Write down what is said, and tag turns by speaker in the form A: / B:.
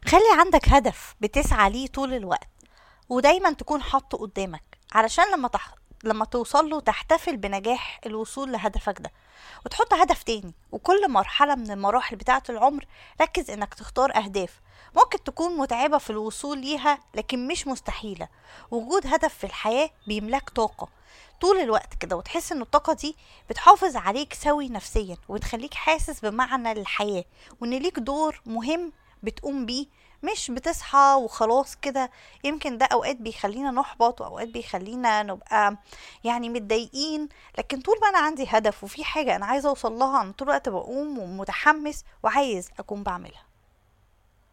A: خلي عندك هدف بتسعى ليه طول الوقت ودايما تكون حاطه قدامك علشان لما تح... لما توصل له تحتفل بنجاح الوصول لهدفك ده وتحط هدف تاني وكل مرحلة من المراحل بتاعة العمر ركز انك تختار اهداف ممكن تكون متعبة في الوصول ليها لكن مش مستحيلة وجود هدف في الحياة بيملاك طاقة طول الوقت كده وتحس ان الطاقة دي بتحافظ عليك سوي نفسيا وبتخليك حاسس بمعنى للحياة وان ليك دور مهم بتقوم بيه مش بتصحى وخلاص كده يمكن ده اوقات بيخلينا نحبط واوقات بيخلينا نبقى يعني متضايقين لكن طول ما انا عندي هدف وفي حاجة انا عايزة اوصل لها انا طول الوقت بقوم ومتحمس وعايز اكون بعملها